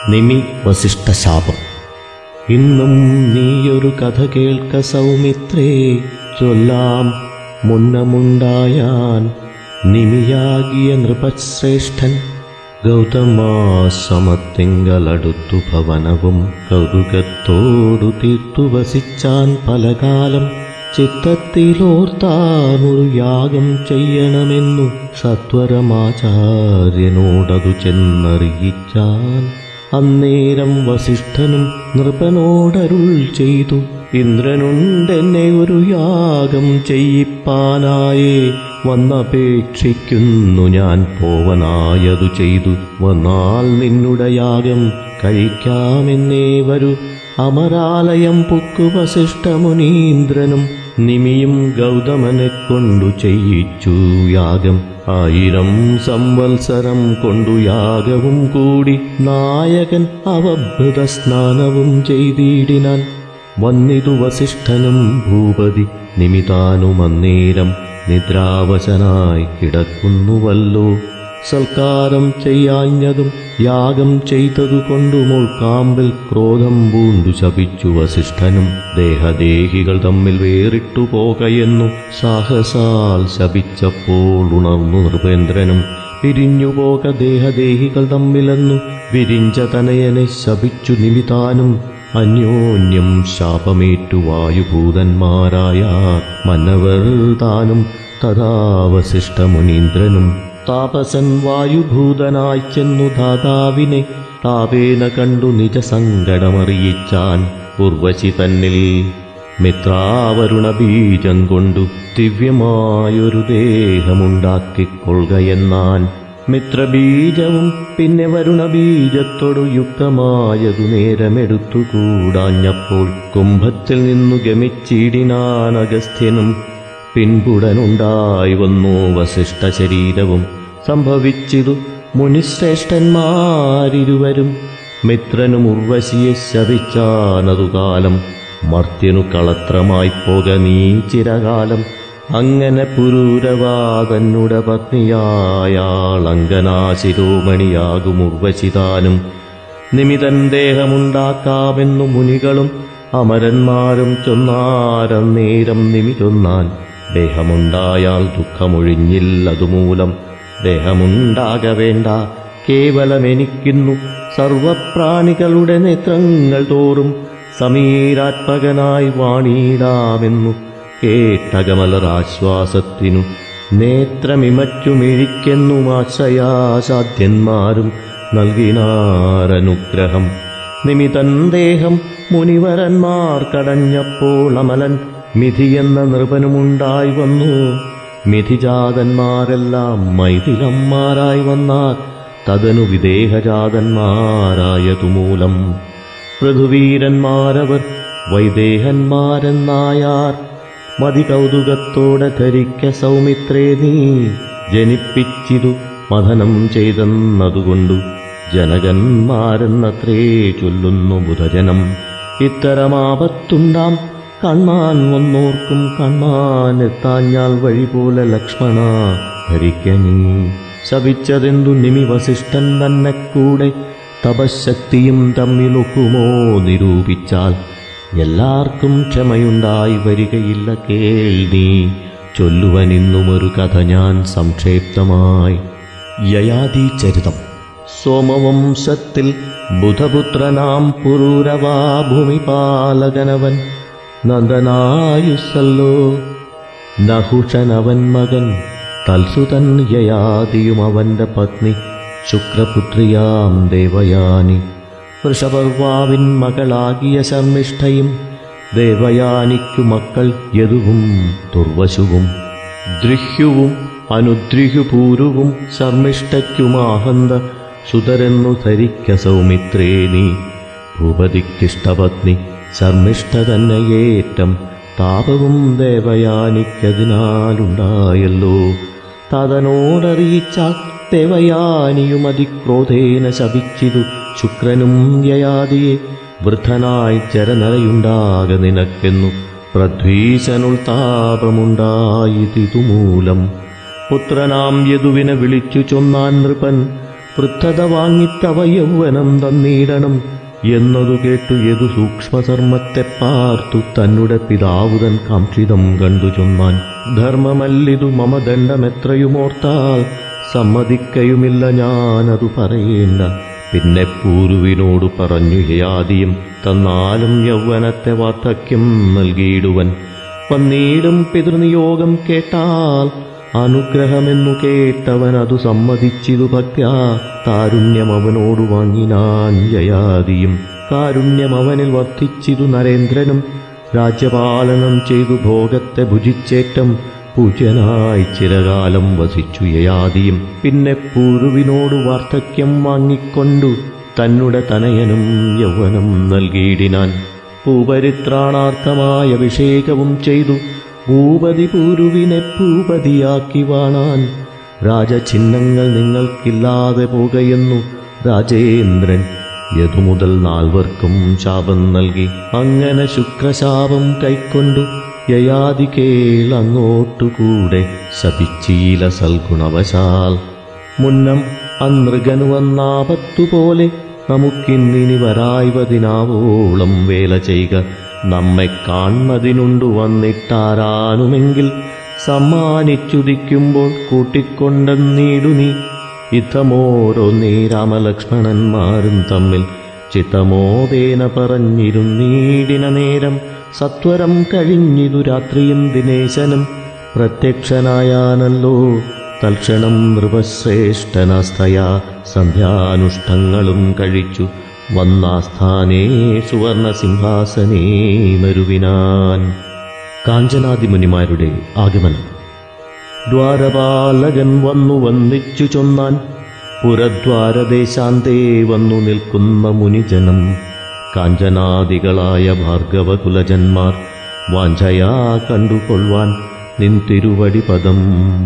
നിമി വസിഷ്ഠശാപം ഇന്നും നീയൊരു കഥ കേൾക്ക സൗമിത്രേ ചൊല്ലാം മുന്നമുണ്ടായാൻ നിമിയാകിയ നൃപശ്രേഷ്ഠൻ ഗൗതമാസമത്തിങ്കലടുത്തു ഭവനവും കൗതുകത്തോടു തീർത്തു വസിച്ചാൻ പലകാലം ചിത്തത്തിലോർത്താനൊരു യാഗം ചെയ്യണമെന്നു സത്വരമാചാര്യനോടതു ചെന്നറിയിച്ചാൻ അന്നേരം വസിഷ്ഠനും നൃപനോടരുൾ ചെയ്തു ഇന്ദ്രനുണ്ടെന്നെ ഒരു യാഗം ചെയ്യിപ്പാനായേ വന്നപേക്ഷിക്കുന്നു ഞാൻ പോവനായതു ചെയ്തു വന്നാൽ നിന്നുടെ യാഗം കഴിക്കാമെന്നേ വരൂ അമരാലയം പൊക്കു വസിഷ്ഠമുനീന്ദ്രനും നിമിയും ഗൗതമനെ കൊണ്ടു ചെയ്യിച്ചു യാഗം ആയിരം സംവത്സരം കൊണ്ടു യാഗവും കൂടി നായകൻ അവഭൃത സ്നാനവും ചെയ്തിടിനാൻ വന്നിതു വസിഷ്ഠനും ഭൂപതി നിമിതാനുമന്നേരം നിദ്രാവശനായി കിടക്കുന്നുവല്ലോ സൽക്കാരം ചെയ്യാഞ്ഞതും യാഗം ചെയ്തതുകൊണ്ടു മുൾക്കാമ്പിൽ ക്രോധം പൂണ്ടു ശപിച്ചു വസിഷ്ഠനും ദേഹദേഹികൾ തമ്മിൽ വേറിട്ടു പോകയെന്നു സാഹസാൽ ശപിച്ചപ്പോൾ ഉണർന്നു നൃപേന്ദ്രനും പിരിഞ്ഞുപോക ദേഹദേഹികൾ തമ്മിലെന്നു വിരിഞ്ച തനയനെ ശപിച്ചു നിമിതാനും അന്യോന്യം ശാപമേറ്റു വായുഭൂതന്മാരായ മന്നവർ താനും തഥാ വസിഷ്ഠമുനീന്ദ്രനും താപസൻ വായുഭൂതനായി ചെന്നു ധാതാവിനെ താപേന കണ്ടു നിജസങ്കടമറിയിച്ചാൻ ഉർവശി തന്നിൽ മിത്രാവരുണ ബീജം കൊണ്ടു ദിവ്യമായൊരു ദേഹമുണ്ടാക്കിക്കൊള്ളുകയെന്നാൻ മിത്രബീജവും പിന്നെ വരുണബീജത്തോടു യുക്തമായതു നേരമെടുത്തുകൂടാഞ്ഞപ്പോൾ കുംഭത്തിൽ നിന്നു ഗമിച്ചിടിനാൻ അഗസ്ത്യനും പിൻപുടനുണ്ടായി വന്നു വസിഷ്ഠ ശരീരവും സംഭവിച്ചിതു മുനിശ്രേഷ്ഠന്മാരിരുവരും മിത്രനും ഉർവശിയെ ശപിച്ചാനതു കാലം മർത്യനു കളത്രമായി പോക നീ ചിരകാലം അങ്ങനെ പുരൂരവാതന്നുടെ പത്നിയായാളങ്കനാശിരോമണിയാകും ഉർവശിതാനും നിമിതൻ ദേഹമുണ്ടാക്കാമെന്നു മുനികളും അമരന്മാരും ചൊന്നാരന്നേരം നിമി ചൊന്നാൻ ദേഹമുണ്ടായാൽ ദുഃഖമൊഴിഞ്ഞില്ലതുമൂലം ദേഹമുണ്ടാക വേണ്ട കേവലമെനിക്കുന്നു സർവപ്രാണികളുടെ നേത്രങ്ങൾ തോറും സമീരാത്മകനായി വാണിയിടാമെന്നു കേട്ടകമലരാശ്വാസത്തിനു നേത്രമിമറ്റുമിഴിക്കെന്നും ആശയാസാധ്യന്മാരും നൽകിനാരനുഗ്രഹം നിമിതൻ ദേഹം മുനിവരന്മാർ കടഞ്ഞപ്പോൾ അമലൻ മിഥിയെന്ന നൃപനുമുണ്ടായി വന്നു മിഥിജാതന്മാരെല്ലാം മൈഥിലന്മാരായി വന്നാൽ തദനു വിദേഹജാതന്മാരായതുമൂലം പൃഥുവീരന്മാരവർ വൈദേഹന്മാരെന്നായാർ മതികൗതുകത്തോടെ ധരിക്ക സൗമിത്രേ നീ ജനിപ്പിച്ചിതു മഥനം ചെയ്തെന്നതുകൊണ്ടു ജനകന്മാരെന്നത്രേ ചൊല്ലുന്നു ബുധജനം ഇത്തരമാപത്തുണ്ടാം കണ്ണാൻ വന്നോർക്കും കണ്ണാൻ എത്താഞ്ഞാൽ വഴി പോലെ ലക്ഷ്മണ ധരിക്ക നീ ശപിച്ചതെന്തു നിമി വസിഷ്ഠൻ തന്നെ കൂടെ തപശക്തിയും തമ്മിലൊക്കുമോ നിരൂപിച്ചാൽ എല്ലാവർക്കും ക്ഷമയുണ്ടായി വരികയില്ല കേൾനീ ചൊല്ലുവനിന്നുമൊരു കഥ ഞാൻ സംക്ഷേപ്തമായി യയാതി ചരിതം സോമവംശത്തിൽ ബുധപുത്രനാം പുരൂരവാ ഭൂമിപാലകനവൻ നന്ദനായുസല്ലോ നഹുഷനവൻ മകൻ തൽസുതൻ യയാതിയും അവന്റെ പത്നി ശുക്രപുത്രിയാം ദേവയാനി വൃഷപർവാവിൻ മകളാകിയ ശർമ്മിഷ്ഠയും ദേവയാനിക്കു മക്കൾ യദുവും ദുർവശുവും ദൃഹ്യുവും അനുദ്രിഹുപൂരുവും ശർമ്മിഷ്ഠയ്ക്കുമാഹന്ത സുതരെന്നു ധരിക്ക സൗമിത്രേ നീ ഭൂപതിക്കിഷ്ടപത്നി ശർമ്മിഷ്ഠ തന്നെയേറ്റം താപവും ദേവയാനിക്കതിനാലുണ്ടായല്ലോ തതനോടറിയിച്ചാൽ ദേവയാനിയും അതിക്രോധേന ശപിച്ചിതു ശുക്രനും യയാതിയെ വൃദ്ധനായി ചരനരയുണ്ടാക നിനക്കെന്നു പ്രധ്വീശനുൾ താപമുണ്ടായിതിതുമൂലം പുത്രനാം യദുവിനെ വിളിച്ചു ചൊന്നാൻ നൃപൻ പൃഥത വാങ്ങിത്തവ യൗവനം തന്നീടണം എന്നതു കേട്ടു യതു സൂക്ഷ്മധർമ്മത്തെ പാർത്തു തന്നുടെ പിതാവുതൻ കാക്ഷിതം കണ്ടു ചൊന്നാൻ ധർമ്മമല്ലിതു മമ ദണ്ഡമെത്രയുമോർത്താൽ സമ്മതിക്കയുമില്ല ഞാനതു പറയേണ്ട പിന്നെ പൂരുവിനോടു പറഞ്ഞു യയാദിയും തന്നാലും യൗവനത്തെ വാർദ്ധക്യം നൽകിയിടുവൻ വന്നീടും പിതൃനിയോഗം കേട്ടാൽ അനുഗ്രഹമെന്നു കേട്ടവൻ അതു സമ്മതിച്ചിതു ഭക്ത്യാ കാരുണ്യം അവനോടു വാങ്ങിനാൻ ജയാദിയും കാരുണ്യം അവനിൽ വർദ്ധിച്ചിതു നരേന്ദ്രനും രാജ്യപാലനം ചെയ്തു ഭോഗത്തെ ഭുജിച്ചേറ്റം പൂജ്യനായി ചിരകാലം വസിച്ചു യയാദിയും പിന്നെ പൂരുവിനോടു വാർദ്ധക്യം വാങ്ങിക്കൊണ്ടു തന്നുടെ തനയനും യൗവനം നൽകിയിടിനാൻ പൂപരിത്രാണാർത്ഥമായ അഭിഷേകവും ചെയ്തു ഭൂപതി പൂരുവിനെ ഭൂപതിയാക്കി വാണാൻ രാജചിഹ്നങ്ങൾ നിങ്ങൾക്കില്ലാതെ പോകയെന്നു രാജേന്ദ്രൻ യതുമുതൽ നാൽവർക്കും ശാപം നൽകി അങ്ങനെ ശുക്രശാപം കൈക്കൊണ്ടു യയാതി കേളങ്ങോട്ടുകൂടെ ശപിച്ചീല സൽഗുണവശാൽ മുന്നം അനൃഗനുവന്നാപത്തുപോലെ നമുക്കിന്നിനി വരായ്വതിനാവോളം വേല ചെയ്യുക നമ്മെ കാൺമതിനുണ്ടു വന്നിട്ടാരാനുമെങ്കിൽ സമ്മാനിച്ചുദിക്കുമ്പോൾ കൂട്ടിക്കൊണ്ടെന്നീടു നീ യുദ്ധമോരോ നീ രാമലക്ഷ്മണന്മാരും തമ്മിൽ ചിത്തമോദേന പറഞ്ഞിരുന്നീടിന നേരം സത്വരം കഴിഞ്ഞിതു രാത്രിയും ദിനേശനും പ്രത്യക്ഷനായാനല്ലോ തൽക്ഷണം നൃപശ്രേഷ്ഠനാസ്ഥയാ സന്ധ്യാനുഷ്ഠങ്ങളും കഴിച്ചു വന്നാസ്ഥാനേ സുവർണ സിംഹാസനേ മരുവിനാൻ കാഞ്ചനാദിമുനിമാരുടെ ആഗമനം ദ്വാരപാലകൻ വന്നു വന്നിച്ചു ചൊന്നാൻ പുരദ്വാരദേശാന്തേ വന്നു നിൽക്കുന്ന മുനിജനം കാഞ്ചനാദികളായ ഭാർഗവകുലജന്മാർ വാഞ്ചയാ കണ്ടുകൊള്ളുവാൻ നിൻ തിരുവടി പദം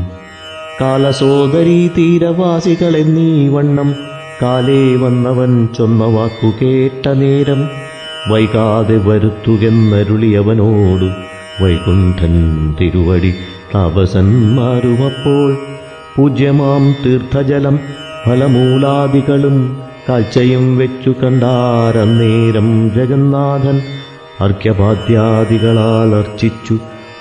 കാലസോദരീ തീരവാസികളെന്നീ വണ്ണം കാലേ വന്നവൻ ചൊന്ന വാക്കു കേട്ട നേരം വൈകാതെ വരുത്തുകെന്നരുളിയവനോടു വൈകുണ്ഠൻ തിരുവടി താപസന്മാരുമപ്പോൾ പൂജ്യമാം തീർത്ഥജലം ഫലമൂലാദികളും കാഴ്ചയും വെച്ചു കണ്ടാരന്നേരം ജഗന്നാഥൻ അർഘ്യപാദ്യാദികളാൽ അർച്ചിച്ചു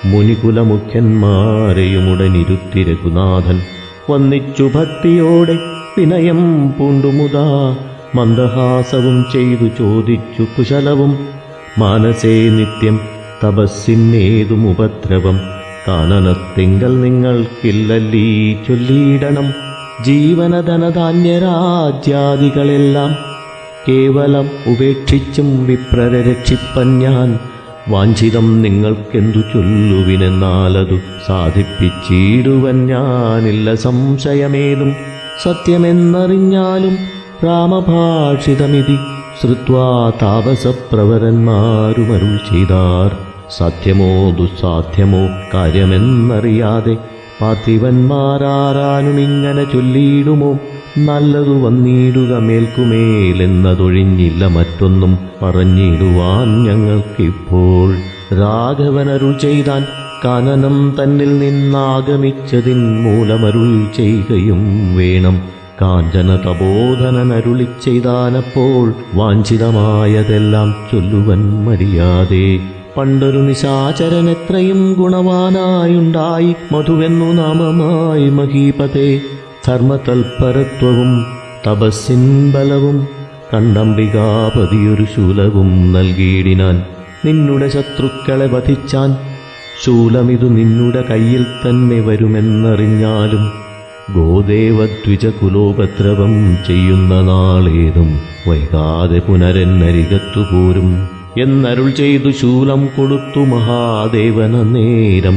മുനികുലമുഖ്യന്മാരെയുമുടനിരുത്തി രഘുനാഥൻ വന്നിച്ചു ഭക്തിയോടെ വിനയം പൂണ്ടുമുതാ മന്ദഹാസവും ചെയ്തു ചോദിച്ചു കുശലവും മാനസേ നിത്യം തപസ്സിന്നേതും ഉപദ്രവം കാനനത്തിങ്കൽ നിങ്ങൾക്കില്ലല്ലീ ചൊല്ലിയിടണം ജീവനധനധാന്യരാജ്യാദികളെല്ലാം കേവലം ഉപേക്ഷിച്ചും വിപ്രരെ രക്ഷിപ്പൻ ഞാൻ വാഞ്ചിതം നിങ്ങൾക്കെന്തു ചൊല്ലുവിനെന്നാലതു സാധിപ്പിച്ചിടുവൻ ഞാനില്ല സംശയമേതും സത്യമെന്നറിഞ്ഞാലും രാമഭാഷിതമിതി ശ്രുത്വാ താപസപ്രവരന്മാരുമരുൾ ചെയ്താർ സാധ്യമോ ദുസ്സാധ്യമോ കാര്യമെന്നറിയാതെ പാർത്ഥിവന്മാരാരാനുമിങ്ങനെ ചൊല്ലിയിടുമോ നല്ലതു വന്നിടുക മേൽക്കുമേലെന്നതൊഴിഞ്ഞില്ല മറ്റൊന്നും പറഞ്ഞിടുവാൻ ഞങ്ങൾക്കിപ്പോൾ രാഘവനരുൾ ചെയ്താൻ കാനനം തന്നിൽ നിന്നാഗമിച്ചതിൻ മൂലമരുൾ ചെയ്യുകയും വേണം കാഞ്ചന തബോധനനരുളി ചെയ്താനപ്പോൾ വാഞ്ചിതമായതെല്ലാം ചൊല്ലുവൻ മടിയാതെ പണ്ടൊരു നിശാചരൻ എത്രയും ഗുണവാനായുണ്ടായി മധുവെന്നു നാമമായി മഹീപതേ ധർമ്മതൽപരത്വവും തപസ്സിൻ ബലവും കണ്ടംബികാപതിയൊരു ശൂലവും നൽകിയിടിനാൻ നിന്നുടെ ശത്രുക്കളെ വധിച്ചാൻ ശൂലമിതു നിന്നുടെ കയ്യിൽ തന്നെ വരുമെന്നറിഞ്ഞാലും ഗോദേവദ്വിജ കുലോപദ്രവം ചെയ്യുന്ന നാളേതും വൈകാതെ പുനരെന്നരികത്തു പോരും എന്നരുൾ ചെയ്തു ശൂലം കൊടുത്തു മഹാദേവന നേരം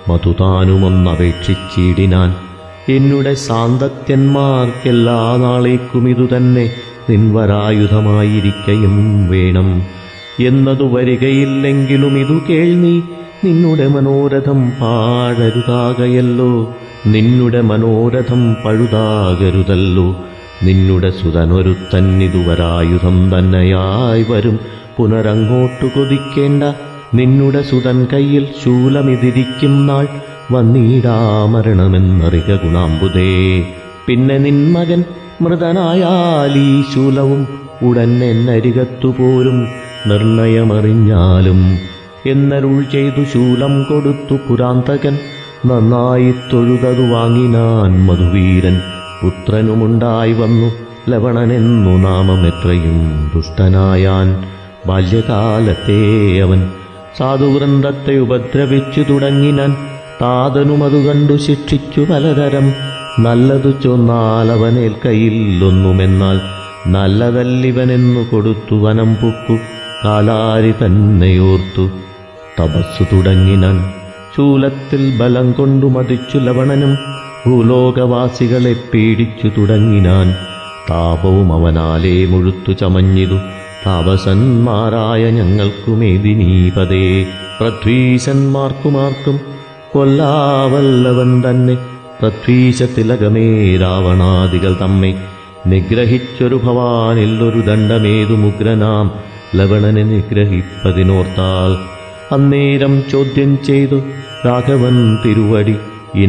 മധുതാനുമൊന്നപേക്ഷിച്ചിടിനാൻ എന്നുടെ സാന്തത്യന്മാർക്കെല്ലാ നാളേക്കും ഇതുതന്നെ നിൻവരായുധമായിരിക്കയും വേണം എന്നതു വരികയില്ലെങ്കിലും ഇതു കേൾനീ നിന്നുടെ മനോരഥം പാഴരുതാകയല്ലോ നിന്നുടെ മനോരഥം പഴുതാകരുതല്ലോ നിന്നുടെ സുതനൊരുത്തന്നിതുവരായുധം തന്നെയായി വരും പുനരങ്ങോട്ടു കൊതിക്കേണ്ട നിന്നുടെ സുതൻ കയ്യിൽ ശൂലമിതിരിക്കും നാൾ വന്നീടാമരണമെന്നറിക ഗുണാമ്പുതേ പിന്നെ നിൻ മകൻ മൃതനായാലീ ശൂലവും ഉടൻ എന്നരികത്തു പോരും നിർണയമറിഞ്ഞാലും എന്നരുൾ ചെയ്തു ശൂലം കൊടുത്തു പുരാന്തകൻ നന്നായി തൊഴുതതു വാങ്ങിനാൻ മധുവീരൻ പുത്രനുമുണ്ടായി വന്നു ലവണനെന്നു നാമം എത്രയും ദുഷ്ടനായാൻ ബാല്യകാലത്തെ അവൻ സാധുവൃന്ദത്തെ ഉപദ്രവിച്ചു തുടങ്ങിനാൻ താതനും അതു കണ്ടു ശിക്ഷിച്ചു പലതരം നല്ലതു ചൊന്നാൽ അവനേൽക്കയില്ലൊന്നുമെന്നാൽ നല്ലതല്ലിവനെന്നു കൊടുത്തു വനം പൊക്കു കാലാരി തന്നെയോർത്തു തപസ്സു തുടങ്ങിനാൻ ശൂലത്തിൽ ബലം കൊണ്ടു മതിച്ചു ലവണനും ഭൂലോകവാസികളെ പീഡിച്ചു തുടങ്ങിനാൻ താപവും അവനാലേ മുഴുത്തു ചമഞ്ഞിതു താപസന്മാരായ ഞങ്ങൾക്കുമേദിനീപതേ പൃഥ്വീശന്മാർക്കുമാർക്കും കൊല്ലാവല്ലവൻ തന്നെ പൃഥ്വീശ തിലകമേ രാവണാദികൾ തമ്മെ നിഗ്രഹിച്ചൊരു ഭവാനില്ലൊരു ദണ്ഡമേതു മുഗ്രനാം ലവണനെ നിഗ്രഹിപ്പതിനോർത്താൽ അന്നേരം ചോദ്യം ചെയ്തു രാഘവൻ തിരുവടി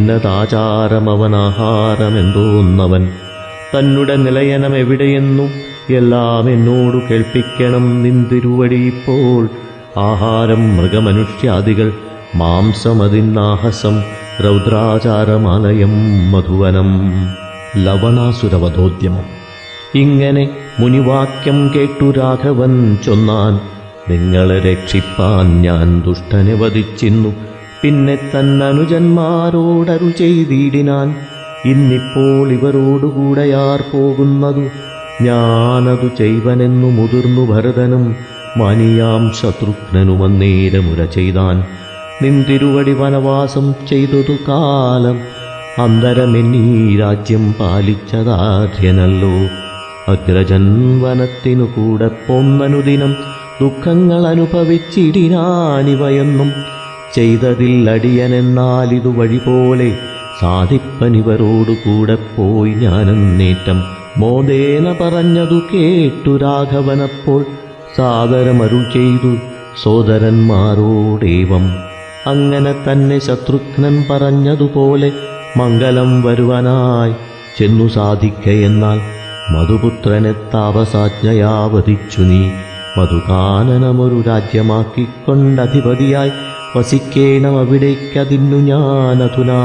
ഇന്നതാചാരമവനാഹാരമെന്തോന്നവൻ തന്നുടെ നിലയനം എവിടെയെന്നു എല്ലാം എന്നോടു കേൾപ്പിക്കണം നിന്തിരുവടി ഇപ്പോൾ ആഹാരം മൃഗമനുഷ്യാദികൾ മാംസമതിന്നാഹസം രൗദ്രാചാരമാലയം മധുവനം ലവണാസുരവധോദ്യമം ഇങ്ങനെ മുനിവാക്യം കേട്ടു രാഘവൻ ചൊന്നാൻ നിങ്ങളെ രക്ഷിപ്പാൻ ഞാൻ ദുഷ്ടനെ വധിച്ചിന്നു പിന്നെ തന്നനുജന്മാരോടരു ചെയ്തിടിനാൻ ഇന്നിപ്പോൾ ഇവരോടുകൂടെയാർ പോകുന്നതു ഞാനതു ചെയ്വനെന്നു മുതിർന്നു ഭരതനും മാനിയാം ശത്രുഘ്നനുമന്നേരമുര ചെയ്താൻ നിന്തിരുവടി വനവാസം ചെയ്തതു കാലം അന്തരമെന്നീ രാജ്യം പാലിച്ചതാര്യനല്ലോ അഗ്രജൻ വനത്തിനു കൂടെ പോന്നനുദിനം ദുഃഖങ്ങൾ അനുഭവിച്ചിടിനാനിവയൊന്നും ചെയ്തതിൽ അടിയനെന്നാലിതു വഴി പോലെ സാധിപ്പനിവരോടു കൂടെ പോയി ഞാനെന്നേറ്റം മോദേന പറഞ്ഞതു കേട്ടു രാഘവനപ്പോൾ സാദരമരുൾ ചെയ്തു സോദരന്മാരോടേവം അങ്ങനെ തന്നെ ശത്രുഘ്നൻ പറഞ്ഞതുപോലെ മംഗലം വരുവാനായി ചെന്നു സാധിക്കയെന്നാൽ മധുപുത്രനെ താപസാജ്ഞയാ വധിച്ചു നീ മധുകാനനമൊരു രാജ്യമാക്കിക്കൊണ്ടധിപതിയായി വസിക്കേണം അവിടേക്കതിന്നു ഞാനധുനാ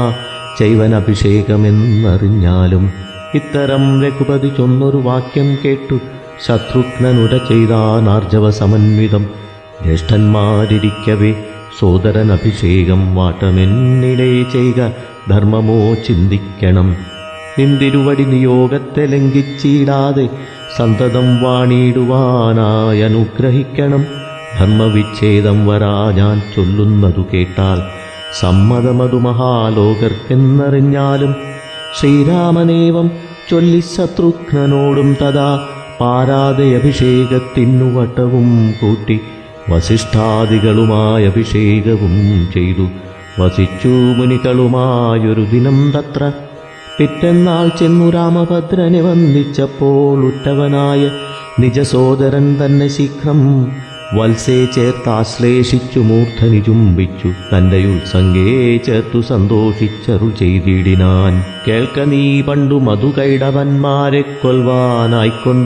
ചൈവനഭിഷേകമെന്നറിഞ്ഞാലും ഇത്തരം രഘുപതി ചൊന്നൊരു വാക്യം കേട്ടു ശത്രുഘ്നനുര ചെയ്താനാർജവ സമന്വിതം ജ്യേഷ്ഠന്മാരിരിക്കവേ സോദരൻ അഭിഷേകം വാട്ടമെന്നിടെ ചെയ്യുക ധർമ്മമോ ചിന്തിക്കണം നിന്തിരുവടി നിയോഗത്തെ ലംഘിച്ചിടാതെ സന്തതം വാണിടുവാനായി അനുഗ്രഹിക്കണം ധർമ്മവിച്ഛേദം വരാ ഞാൻ ചൊല്ലുന്നതു കേട്ടാൽ സമ്മതമതു മഹാലോകർക്കെന്നറിഞ്ഞാലും ശ്രീരാമനേവം ചൊല്ലി ശത്രുഘ്നനോടും തഥാ പാരാതെ അഭിഷേകത്തിനു വട്ടവും കൂട്ടി വസിഷ്ഠാദികളുമായ അഭിഷേകവും ചെയ്തു വസിച്ചു മുനികളുമായൊരു ദിനം തത്ര പിറ്റെന്നാൾ ചെന്നു രാമഭദ്രനെ വന്ദിച്ചപ്പോൾ ഉറ്റവനായ നിജസോദരൻ തന്നെ ശീഘ്രം വത്സേ ചേർത്താശ്ലേഷിച്ചു മൂർധനി ചുംബിച്ചു തന്റെ ഉത്സംഗേ ചേർത്തു സന്തോഷിച്ചരുൾ ചെയ്തിടിനാൻ കേൾക്ക നീ പണ്ടു മധുകൈടവന്മാരെ കൊൽവാനായിക്കൊണ്ടു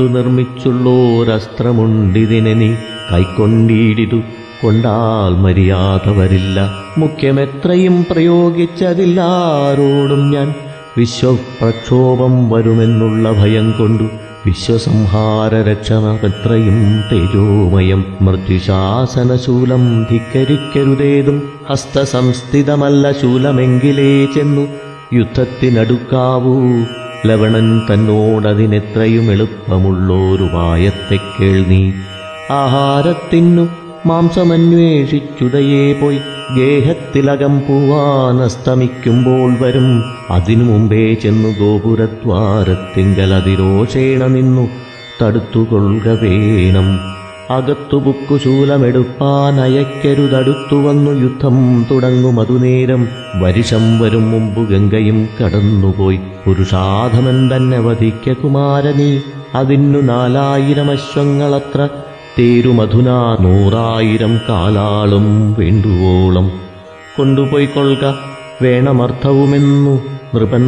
നിർമ്മിച്ചുള്ളോരസ്ത്രമുണ്ടിതിനെ നീ കൈക്കൊണ്ടിടിതു കൊണ്ടാൽ മര്യാദ വരില്ല മുഖ്യമെത്രയും പ്രയോഗിച്ചതില്ലാരോടും ഞാൻ വിശ്വപ്രക്ഷോഭം വരുമെന്നുള്ള ഭയം കൊണ്ടു വിശ്വസംഹാര രക്ഷണമെത്രയും തേജോമയം മൃത്യുശാസനശൂലം ധിക്കരിക്കരുതേതും ഹസ്തസംസ്ഥിതമല്ല ശൂലമെങ്കിലേ ചെന്നു യുദ്ധത്തിനടുക്കാവൂ ലവണൻ തന്നോടതിനെത്രയും എളുപ്പമുള്ളോരുപായത്തെ കേൾനീ ആഹാരത്തിനു മാംസമന്വേഷിച്ചുടയേ പോയി ഗേഹത്തിലകം പൂവാനസ്തമിക്കുമ്പോൾ വരും അതിനു മുമ്പേ ചെന്നു ഗോപുരദ്വാരത്തിങ്കൽ അതിരോഷേണ നിന്നു തടുത്തുകൊള്ളുക വേണം അകത്തു ബുക്കുശൂലമെടുപ്പാനയക്കരുതടുത്തു വന്നു യുദ്ധം തുടങ്ങും അതുനേരം വരിഷം വരും മുമ്പ് ഗംഗയും കടന്നുപോയി പുരുഷാധമൻ തന്നെ വധിക്ക കുമാരനീ അതിനു നാലായിരം അശ്വങ്ങളത്ര തേരുമധുനാ നൂറായിരം കാലാളും വേണ്ടുവോളം കൊണ്ടുപോയി കൊള്ളുക വേണമർത്ഥവുമെന്നു നൃപൻ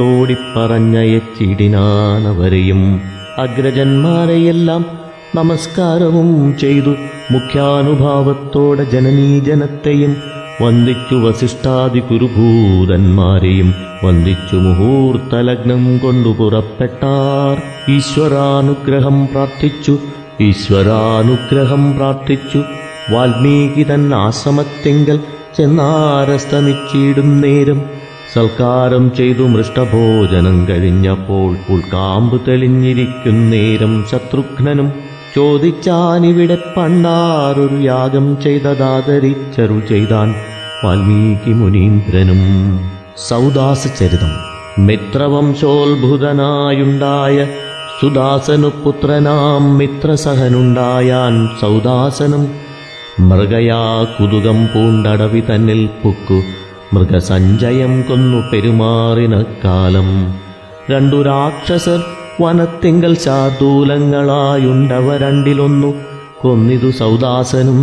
കൊണ്ടോടിപ്പറഞ്ഞയച്ചിടിനാണവരെയും അഗ്രജന്മാരെയെല്ലാം നമസ്കാരവും ചെയ്തു മുഖ്യാനുഭാവത്തോടെ ജനനീജനത്തെയും വന്ദിച്ചു വസിഷ്ഠാദി കുരുഭൂതന്മാരെയും വന്ദിച്ചു മുഹൂർത്തലഗ്നം കൊണ്ടു പുറപ്പെട്ടാർ ഈശ്വരാനുഗ്രഹം പ്രാർത്ഥിച്ചു ഈശ്വരാനുഗ്രഹം പ്രാർത്ഥിച്ചു വാൽമീകി തൻ ആശ്രമത്തെങ്കൽ ചെന്നാരസ്തമിച്ചിടും നേരം സൽക്കാരം ചെയ്തു മൃഷ്ടഭോജനം കഴിഞ്ഞപ്പോൾ ഉൾക്കാമ്പ് തെളിഞ്ഞിരിക്കുന്നേരം ശത്രുഘ്നനും ചോദിച്ചാനിവിടെ പണ്ടാറൊരു യാഗം ചെയ്തതാദരിച്ചരുൾ ചെയ്താൻ വാൽമീകി മുനീന്ദ്രനും സൗദാസ ചരിതം മിത്രവംശോത്ഭുതനായുണ്ടായ സുദാസനു പുത്രനാം മിത്രസഹനുണ്ടായാൻ സൗദാസനും മൃഗയാ കുതുകം പൂണ്ടടവി തന്നിൽ പുക്കു മൃഗസഞ്ചയം കൊന്നു പെരുമാറിന കാലം രണ്ടു രാക്ഷസർ വനത്തിങ്കൽ ശാർദൂലങ്ങളായുണ്ടവ രണ്ടിലൊന്നു കൊന്നിതു സൗദാസനും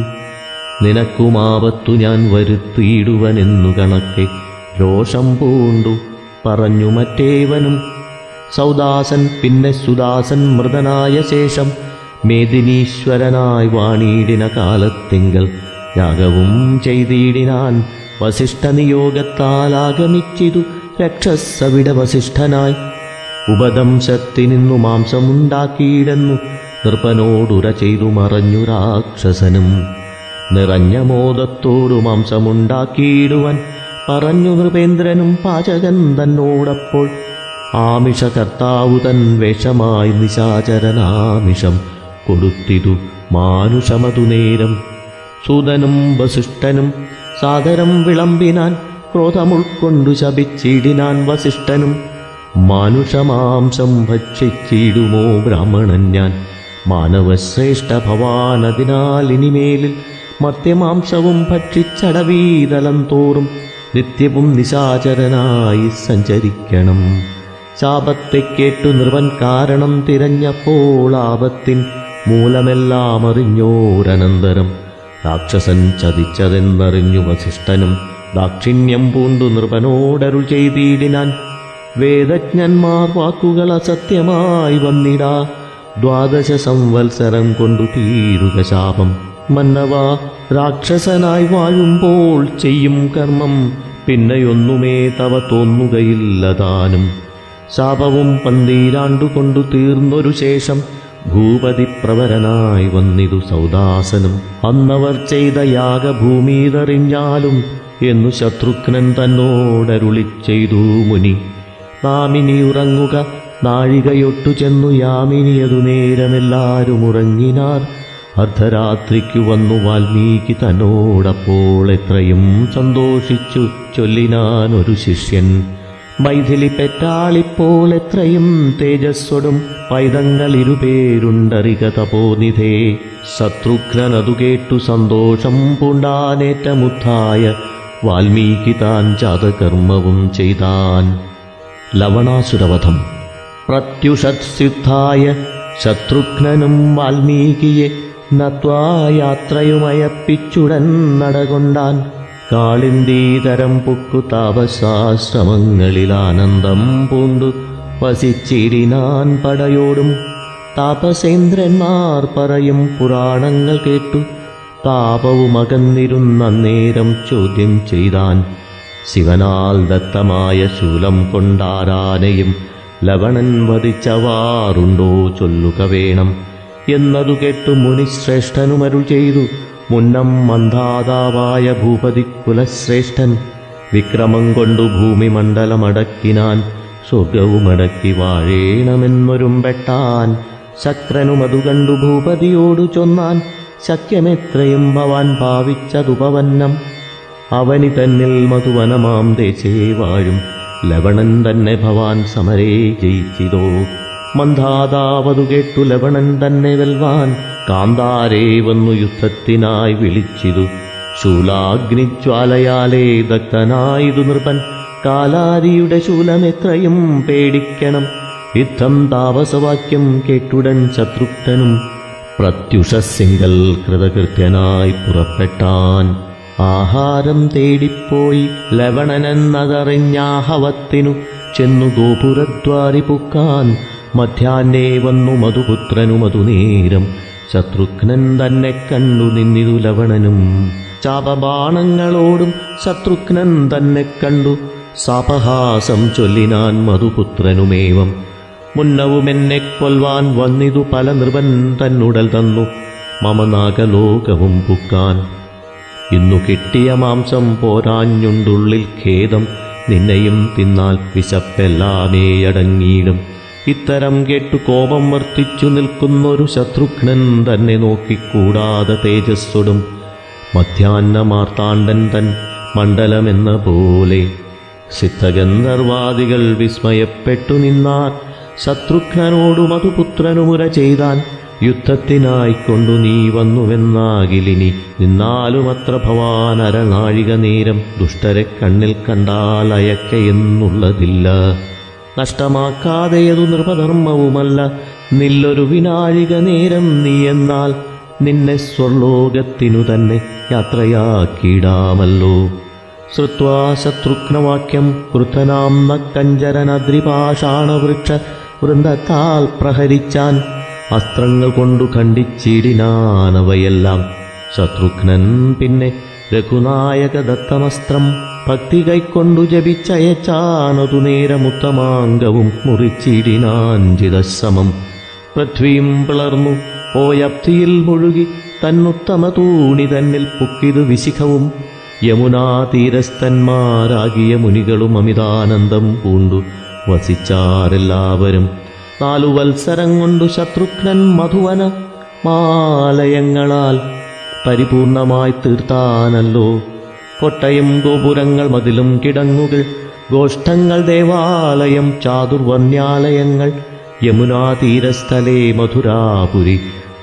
നിനക്കുമാപത്തു ഞാൻ വരുത്തിയിടുവനെന്നു കണക്കെ രോഷം പൂണ്ടു പറഞ്ഞു മറ്റേവനും സൗദാസൻ പിന്നെ സുദാസൻ മൃതനായ ശേഷം മേദിനീശ്വരനായി വാണിയിടിന കാലത്തിങ്കൽ യാഗവും ചെയ്തിടിനാൻ വസിഷ്ഠനിയോഗത്താൽ ആഗമിച്ചിതു രക്ഷസവിട വസിഷ്ഠനായി ഉപദംശത്തിനിന്നു മാംസമുണ്ടാക്കിയിടെന്നു നൃപനോടുര ചെയ്തു മറഞ്ഞു രാക്ഷസനും നിറഞ്ഞ മോദത്തോടു മാംസമുണ്ടാക്കിയിടുവാൻ പറഞ്ഞു നൃപേന്ദ്രനും പാചകൻ തന്നോടപ്പോൾ ആമിഷകർത്താവു തൻ വേഷമായി നിശാചരനാമിഷം കൊടുത്തിതു മാനുഷമതു നേരം സൂതനും വസിഷ്ഠനും സാദരം വിളമ്പിനാൻ ക്രോധമുൾക്കൊണ്ടു ശപിച്ചിടിനാൻ വസിഷ്ഠനും മാനുഷമാംസം ഭക്ഷിച്ചിടുമോ ബ്രാഹ്മണൻ ഞാൻ മാനവശ്രേഷ്ഠ ഭവാനതിനാൽ ഇനിമേലിൽ മർത്യമാംസവും ഭക്ഷിച്ചടവീതലം തോറും നിത്യവും നിശാചരനായി സഞ്ചരിക്കണം ശാപത്തെ കേട്ടു നിർവൻ കാരണം തിരഞ്ഞപ്പോൾ ആപത്തിൻ മൂലമെല്ലാം അറിഞ്ഞോരനന്തരം രാക്ഷസൻ ചതിച്ചതെന്നറിഞ്ഞു വസിഷ്ഠനും ദാക്ഷിണ്യം പൂണ്ടു നൃപനോടരുൾ ചെയ്തിടിനാൻ വേദജ്ഞന്മാർ വാക്കുകൾ അസത്യമായി വന്നിടാ ദ്വാദശ സംവത്സരം കൊണ്ടു തീരുക ശാപം മന്നവ രാക്ഷസനായി വാഴുമ്പോൾ ചെയ്യും കർമ്മം പിന്നെയൊന്നുമേ തവ തോന്നുകയില്ലതാനും ശാപവും പന്തീരാണ്ടുകൊണ്ടു തീർന്നൊരു ശേഷം ഭൂപതി പ്രവരനായി വന്നിതു സൗദാസനും അന്നവർ ചെയ്ത യാഗഭൂമിതറിഞ്ഞാലും എന്നു ശത്രുഘ്നൻ തന്നോടരുളി ചെയ്തു മുനി നാമിനി ഉറങ്ങുക നാഴികയൊട്ടു ചെന്നു യാമിനിയതു നേരമെല്ലാരും ഉറങ്ങിനാർ അർദ്ധരാത്രിക്കു വന്നു വാൽമീകി തന്നോടപ്പോൾ എത്രയും സന്തോഷിച്ചു ചൊല്ലിനാൻ ഒരു ശിഷ്യൻ മൈഥിലി പെറ്റാളിപ്പോൾ എത്രയും തേജസ്സൊടും പൈതങ്ങൾ ഇരുപേരുണ്ടറിക തപോനിധേ ശത്രുഘ്നനതു കേട്ടു സന്തോഷം പൂണ്ടാനേറ്റമുത്തായ വാൽമീകി താൻ ജാതകർമ്മവും ചെയ്താൻ ലവണാസുരവധം പ്രത്യുഷത്സിദ്ധായ ശത്രുഘ്നനും വാൽമീകിയെ നത്വായാത്രയുമയപ്പിച്ചുടൻ നടകൊണ്ടാൻ കാളിന്ദീതരം പുക്കു താപസാശ്രമങ്ങളിൽ ആനന്ദം പൂണ്ടു വസിച്ചിടിനാൻ പടയോടും താപസേന്ദ്രന്മാർ പറയും പുരാണങ്ങൾ കേട്ടു താപവുമകന്നിരുന്ന നേരം ചോദ്യം ചെയ്താൻ ശിവനാൽ ദത്തമായ ശൂലം കൊണ്ടാരാനെയും ലവണൻ വധിച്ചവാറുണ്ടോ ചൊല്ലുക വേണം എന്നതു കേട്ടു മുനിശ്രേഷ്ഠനുമരുൾ ചെയ്തു മുന്നം മന്ദാതാവായ ഭൂപതി കുലശ്രേഷ്ഠൻ വിക്രമം കൊണ്ടു ഭൂമിമണ്ഡലമടക്കിനാൻ സ്വർഗവുമടക്കി വാഴേണമെന്നൊരും പെട്ടാൻ ശക്രനുമതു കണ്ടു ഭൂപതിയോടു ചൊന്നാൻ ശക്യമെത്രയും ഭവാൻ ഭാവിച്ചതുപവന്നം അവനി തന്നിൽ മധുവനമാം ദേശേ വാഴും ലവണൻ തന്നെ ഭവാൻ സമരേ ജയിച്ചിതോ മന്ദാതാവതു കേട്ടു ലവണൻ തന്നെ വെൽവാൻ കാന്താരേ വന്നു യുദ്ധത്തിനായി വിളിച്ചിതു ശൂലാഗ്നിജ്വാലയാലേ ദഗ്ധനായിതു നൃപൻ കാലാരിയുടെ ശൂലമെത്രയും പേടിക്കണം യുദ്ധം താപസവാക്യം കേട്ടുടൻ ശത്രുഘ്നനും പ്രത്യുഷസിംഗൽ കൃതകൃത്യനായി പുറപ്പെട്ടാൻ ആഹാരം തേടിപ്പോയി ലവണനെന്നതറിഞ്ഞാഹവത്തിനു ചെന്നു ഗോപുരദ്വാരി പുക്കാൻ മധ്യാഹ്നേ വന്നു മധുപുത്രനു മധുനേരം ശത്രുഘ്നൻ തന്നെ കണ്ടു നിന്നിതു ലവണനും ചാപബാണങ്ങളോടും ശത്രുഘ്നൻ തന്നെ കണ്ടു സാപഹാസം ചൊല്ലിനാൻ മധുപുത്രനുമേവം മുന്നവുമെന്നെ കൊൽവാൻ വന്നിതു പല നൃപൻ തന്നുടൽ തന്നു മമ നാഗലോകവും പുക്കാൻ ഇന്നു കിട്ടിയ മാംസം പോരാഞ്ഞുണ്ടുള്ളിൽ ഖേദം നിന്നെയും തിന്നാൽ വിശപ്പെല്ലാമേ അടങ്ങിയിടും ഇത്തരം കേട്ടു കോപം വർത്തിച്ചു നിൽക്കുന്നൊരു ശത്രുഘ്നൻ തന്നെ നോക്കിക്കൂടാതെ തേജസ്സൊടും മധ്യാഹ്നമാർത്താണ്ഡൻ തൻ മണ്ഡലമെന്ന പോലെ സിദ്ധഗന്ധർവാദികൾ വിസ്മയപ്പെട്ടു നിന്നാർ ശത്രുഘ്നനോടു മധുപുത്രനുമുര ചെയ്താൻ യുദ്ധത്തിനായിക്കൊണ്ടു നീ വന്നുവെന്നാകിലിനി നിന്നാലുമത്ര ഭവാൻ അരനാഴിക നേരം ദുഷ്ടരെ കണ്ണിൽ കണ്ടാൽ അയക്കയെന്നുള്ളതില്ല നഷ്ടമാക്കാതെയതു നൃപധർമ്മവുമല്ല നില്ലൊരു വിനാഴിക നേരം നീ എന്നാൽ നിന്നെ സ്വർലോകത്തിനു തന്നെ യാത്രയാക്കിയിടാമല്ലോ ശ്രുത്വാ ശത്രുഘ്നവാക്യം കൃതനാം നക്കഞ്ചരനദ്രിപാഷാണവൃക്ഷ വൃന്ദത്താൽ പ്രഹരിച്ചാൻ അസ്ത്രങ്ങൾ കൊണ്ടു ഖണ്ഡിച്ചിടിനാനവയെല്ലാം ശത്രുഘ്നൻ പിന്നെ രഘുനായക ദത്തമസ്ത്രം ഭക്തി കൈക്കൊണ്ടു ജപിച്ചയച്ചാനതു നേരമുത്തമാംഗവും മുറിച്ചിടിനാൻ ചിതശമം പൃഥ്വിയും പിളർന്നു പോയപ്തിയിൽ മുഴുകി തന്നുത്തമ തൂണി തന്നിൽ പുക്കിതു വിശിഖവും യമുനാ തീരസ്ഥന്മാരാകിയ മുനികളും അമിതാനന്ദം പൂണ്ടു വസിച്ചാരെല്ലാവരും നാലു വത്സരം കൊണ്ടു ശത്രുഘ്നൻ മധുവന മാലയങ്ങളാൽ പരിപൂർണമായി തീർത്താനല്ലോ കൊട്ടയും ഗോപുരങ്ങൾ മതിലും കിടങ്ങുകൾ ഗോഷ്ഠങ്ങൾ ദേവാലയം ചാതുർവർണ്യാലയങ്ങൾ യമുനാ തീരസ്ഥലേ മധുരാപുരി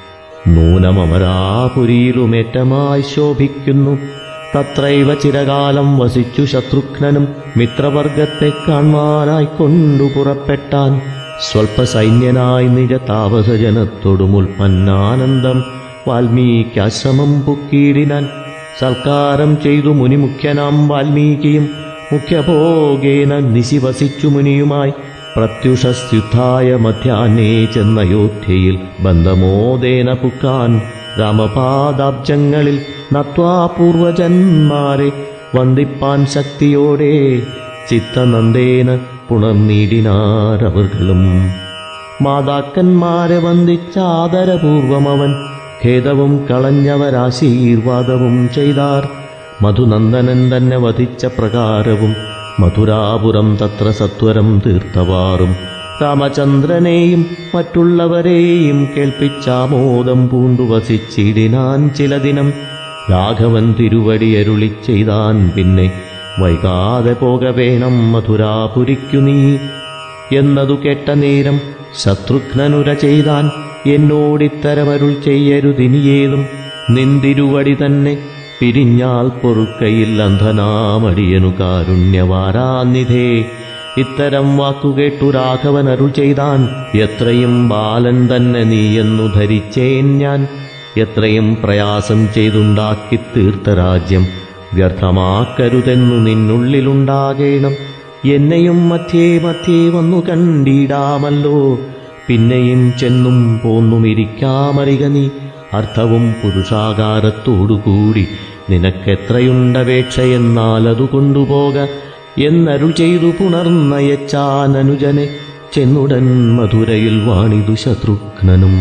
നൂനമമരാപുരിയിലുമേറ്റമായി ശോഭിക്കുന്നു തത്രൈവ ചിരകാലം വസിച്ചു ശത്രുഘ്നനും മിത്രവർഗത്തെ കാണുവാനായി കൊണ്ടു പുറപ്പെട്ടാൻ സ്വൽപ്പസൈന്യനായി നിജ താപസജനത്തോടുമുൽപ്പന്നാനന്ദം വാൽമീകാശ്രമം പുക്കീടിനാൻ സൽക്കാരം ചെയ്തു മുനിമുഖ്യനാം വാൽമീകിയും മുഖ്യഭോഗേന നിശി വസിച്ചു മുനിയുമായി പ്രത്യുഷസ്യുദ്ധായ മധ്യാഹ്നേ ചെന്നയോധ്യയിൽ ബന്ധമോദേന പുക്കാൻ രാമപാദാബ്ജങ്ങളിൽ നത്വാ പൂർവജന്മാരെ വന്ദിപ്പാൻ ശക്തിയോടെ ചിത്തനന്ദേന പുണർനീടിനാരവർകളും മാതാക്കന്മാരെ വന്ദിച്ചാദരപൂർവം അവൻ ഖേദവും കളഞ്ഞവരാശീർവാദവും ചെയ്താർ മധുനന്ദനൻ തന്നെ വധിച്ച പ്രകാരവും മധുരാപുരം തത്ര സത്വരം തീർത്തവാറും രാമചന്ദ്രനെയും മറ്റുള്ളവരെയും കേൾപ്പിച്ചാമോദം പൂണ്ടു വസിച്ചിടിനാൻ ചില ദിനം രാഘവൻ തിരുവടി അരുളി ചെയ്താൻ പിന്നെ വൈകാതെ പോക വേണം മധുരാപുരിക്കു നീ എന്നതു കേട്ട നേരം ശത്രുഘ്നനുര ചെയ്താൻ എന്നോടിത്തരമരുൾ ചെയ്യരുതിനിയേതും നിന്തിരുവടി തന്നെ പിരിഞ്ഞാൽ പൊറുക്കയിൽ അന്ധനാമടിയനു കാരുണ്യവാരാനിധേ ഇത്തരം വാക്കുകേട്ടു രാഘവൻ അരുൾ ചെയ്താൻ എത്രയും ബാലൻ തന്നെ നീയെന്നു ധരിച്ചേൻ ഞാൻ എത്രയും പ്രയാസം ചെയ്തുണ്ടാക്കി തീർത്ത രാജ്യം വ്യർത്ഥമാക്കരുതെന്നു നിന്നുള്ളിലുണ്ടാകേണം എന്നെയും മധ്യേ മധ്യേ വന്നു കണ്ടിടാമല്ലോ പിന്നെയും ചെന്നും പോന്നുമിരിക്കാമറിക നീ അർത്ഥവും പുരുഷാകാരത്തോടുകൂടി നിനക്കെത്രയുണ്ടപേക്ഷയെന്നാൽ അതു കൊണ്ടുപോക എന്നരുൾ ചെയ്തു പുണർന്നയച്ചാനനുജനെ ചെന്നുടൻ മധുരയിൽ വാണിതു ശത്രുഘ്നനും